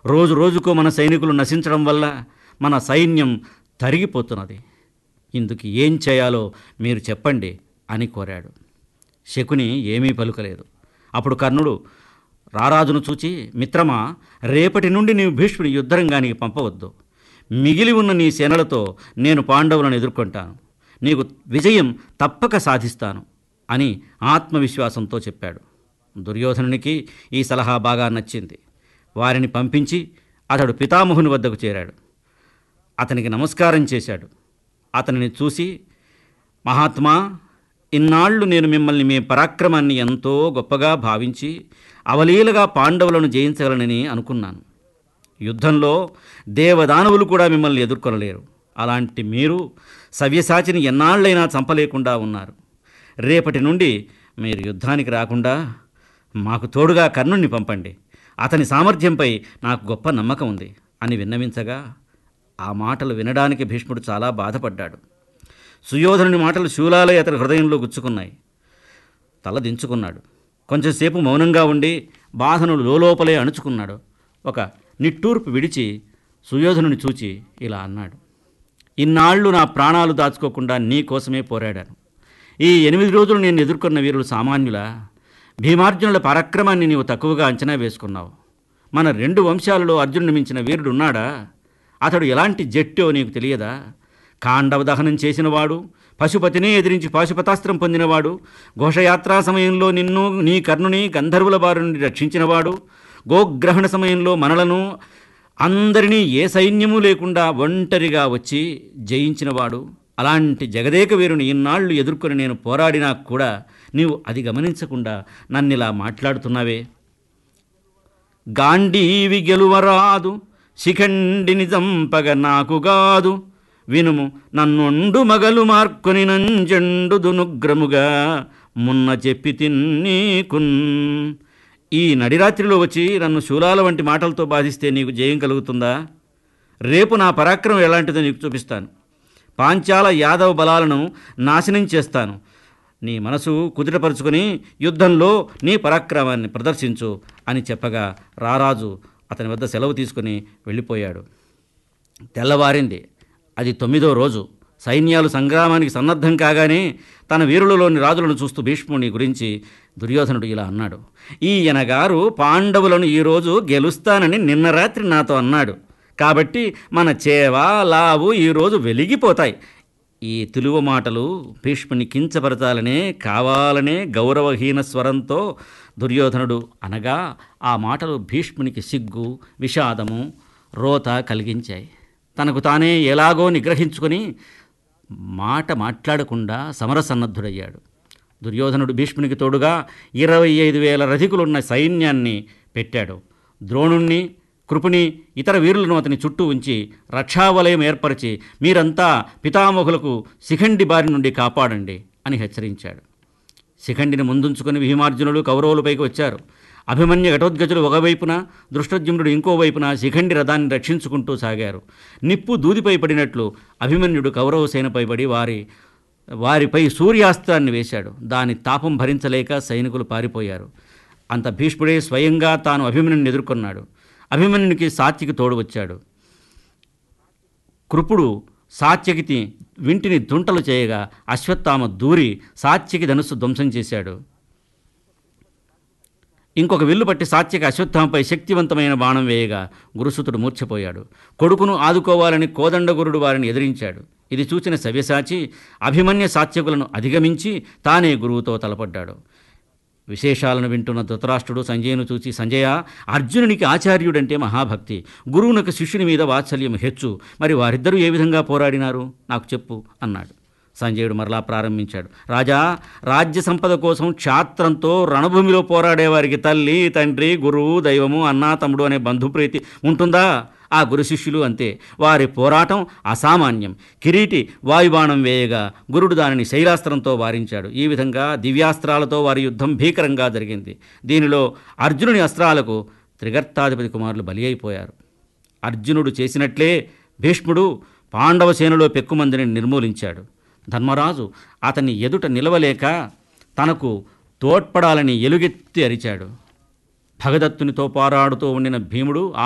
రోజు రోజుకు మన సైనికులు నశించడం వల్ల మన సైన్యం తరిగిపోతున్నది ఇందుకు ఏం చేయాలో మీరు చెప్పండి అని కోరాడు శకుని ఏమీ పలుకలేదు అప్పుడు కర్ణుడు రారాజును చూచి మిత్రమా రేపటి నుండి నీవు భీష్ముని యుద్ధరంగానికి పంపవద్దు మిగిలి ఉన్న నీ సేనలతో నేను పాండవులను ఎదుర్కొంటాను నీకు విజయం తప్పక సాధిస్తాను అని ఆత్మవిశ్వాసంతో చెప్పాడు దుర్యోధనునికి ఈ సలహా బాగా నచ్చింది వారిని పంపించి అతడు పితామహుని వద్దకు చేరాడు అతనికి నమస్కారం చేశాడు అతనిని చూసి మహాత్మా ఇన్నాళ్ళు నేను మిమ్మల్ని మీ పరాక్రమాన్ని ఎంతో గొప్పగా భావించి అవలీలగా పాండవులను జయించగలనని అనుకున్నాను యుద్ధంలో దేవదానవులు కూడా మిమ్మల్ని ఎదుర్కొనలేరు అలాంటి మీరు సవ్యసాచిని ఎన్నాళ్ళైనా చంపలేకుండా ఉన్నారు రేపటి నుండి మీరు యుద్ధానికి రాకుండా మాకు తోడుగా కర్ణుణ్ణి పంపండి అతని సామర్థ్యంపై నాకు గొప్ప నమ్మకం ఉంది అని విన్నవించగా ఆ మాటలు వినడానికి భీష్ముడు చాలా బాధపడ్డాడు సుయోధనుని మాటలు శూలాలై అతని హృదయంలో గుచ్చుకున్నాయి తల దించుకున్నాడు కొంచెంసేపు మౌనంగా ఉండి బాధను లోపలే అణుచుకున్నాడు ఒక నిట్టూర్పు విడిచి సుయోధనుని చూచి ఇలా అన్నాడు ఇన్నాళ్ళు నా ప్రాణాలు దాచుకోకుండా నీ కోసమే పోరాడాను ఈ ఎనిమిది రోజులు నేను ఎదుర్కొన్న వీరులు సామాన్యులా భీమార్జునుల పరాక్రమాన్ని నీవు తక్కువగా అంచనా వేసుకున్నావు మన రెండు వంశాలలో అర్జునుని మించిన వీరుడు ఉన్నాడా అతడు ఎలాంటి జట్టో నీకు తెలియదా కాండవ దహనం చేసినవాడు పశుపతినే ఎదిరించి పాశుపతాస్త్రం పొందినవాడు ఘోషయాత్రా సమయంలో నిన్ను నీ కర్ణుని గంధర్వుల బారి నుండి రక్షించినవాడు గోగ్రహణ సమయంలో మనలను అందరినీ ఏ సైన్యము లేకుండా ఒంటరిగా వచ్చి జయించినవాడు అలాంటి జగదేక వీరుని ఇన్నాళ్ళు ఎదుర్కొని నేను పోరాడినా కూడా నీవు అది గమనించకుండా నన్నిలా మాట్లాడుతున్నావే గాంధీవి గెలువరాదు శిఖండిని చంపగ నాకుగాదు వినుము నన్నుండు మగలు మార్కొని నంజండు దునుగ్రముగా మున్న చెప్పి తిన్నీకున్ ఈ నడిరాత్రిలో వచ్చి నన్ను శూలాల వంటి మాటలతో బాధిస్తే నీకు జయం కలుగుతుందా రేపు నా పరాక్రమం ఎలాంటిదో నీకు చూపిస్తాను పాంచాల యాదవ బలాలను నాశనం చేస్తాను నీ మనసు కుదుటపరుచుకొని యుద్ధంలో నీ పరాక్రమాన్ని ప్రదర్శించు అని చెప్పగా రారాజు అతని వద్ద సెలవు తీసుకుని వెళ్ళిపోయాడు తెల్లవారింది అది తొమ్మిదో రోజు సైన్యాలు సంగ్రామానికి సన్నద్ధం కాగానే తన వీరులలోని రాజులను చూస్తూ భీష్ముని గురించి దుర్యోధనుడు ఇలా అన్నాడు ఈయన గారు పాండవులను ఈరోజు గెలుస్తానని నిన్న రాత్రి నాతో అన్నాడు కాబట్టి మన చేవ లావు ఈరోజు వెలిగిపోతాయి ఈ తెలుగు మాటలు భీష్ముని కించపరచాలనే కావాలనే గౌరవహీన స్వరంతో దుర్యోధనుడు అనగా ఆ మాటలు భీష్మునికి సిగ్గు విషాదము రోత కలిగించాయి తనకు తానే ఎలాగో నిగ్రహించుకొని మాట మాట్లాడకుండా సమరసన్నద్ధుడయ్యాడు దుర్యోధనుడు భీష్మునికి తోడుగా ఇరవై ఐదు వేల రథికులున్న సైన్యాన్ని పెట్టాడు ద్రోణుణ్ణి కృపుని ఇతర వీరులను అతని చుట్టూ ఉంచి రక్షావలయం ఏర్పరిచి మీరంతా పితామహులకు శిఖండి బారి నుండి కాపాడండి అని హెచ్చరించాడు శిఖండిని ముందుంచుకొని భీమార్జునులు కౌరవులపైకి వచ్చారు అభిమన్య ఘటోద్గజులు ఒకవైపున దృష్టజ్యుమ్నుడు ఇంకో వైపున శిఖండి రథాన్ని రక్షించుకుంటూ సాగారు నిప్పు దూదిపై పడినట్లు అభిమన్యుడు కౌరవ సేనపై పడి వారి వారిపై సూర్యాస్త్రాన్ని వేశాడు దాని తాపం భరించలేక సైనికులు పారిపోయారు అంత భీష్ముడే స్వయంగా తాను అభిమన్యుని ఎదుర్కొన్నాడు అభిమన్యునికి సాత్యకి తోడు వచ్చాడు కృపుడు సాత్యకి వింటిని దుంటలు చేయగా అశ్వత్థామ దూరి సాత్యకి ధనుస్సు ధ్వంసం చేశాడు ఇంకొక విల్లు పట్టి సాత్యకి అశ్వత్థామపై శక్తివంతమైన బాణం వేయగా గురుసుతుడు మూర్ఛపోయాడు కొడుకును ఆదుకోవాలని కోదండగురుడు వారిని ఎదిరించాడు ఇది చూచిన సవ్యసాచి అభిమన్య సాత్యకులను అధిగమించి తానే గురువుతో తలపడ్డాడు విశేషాలను వింటున్న ధృతరాష్ట్రుడు సంజయును చూచి సంజయ అర్జునునికి ఆచార్యుడంటే మహాభక్తి గురువునకు శిష్యుని మీద వాత్సల్యం హెచ్చు మరి వారిద్దరూ ఏ విధంగా పోరాడినారు నాకు చెప్పు అన్నాడు సంజయుడు మరలా ప్రారంభించాడు రాజా రాజ్య సంపద కోసం క్షాత్రంతో రణభూమిలో పోరాడేవారికి తల్లి తండ్రి గురువు దైవము అన్నా తమ్ముడు అనే బంధుప్రీతి ఉంటుందా ఆ గురు శిష్యులు అంతే వారి పోరాటం అసామాన్యం కిరీటి వాయుబాణం వేయగా గురుడు దానిని శైలాస్త్రంతో వారించాడు ఈ విధంగా దివ్యాస్త్రాలతో వారి యుద్ధం భీకరంగా జరిగింది దీనిలో అర్జునుని అస్త్రాలకు త్రిగర్తాధిపతి కుమారులు బలి అయిపోయారు అర్జునుడు చేసినట్లే భీష్ముడు పాండవ సేనలో పెక్కుమందిని నిర్మూలించాడు ధర్మరాజు అతని ఎదుట నిలవలేక తనకు తోడ్పడాలని ఎలుగెత్తి అరిచాడు భగదత్తునితో పోరాడుతూ ఉండిన భీముడు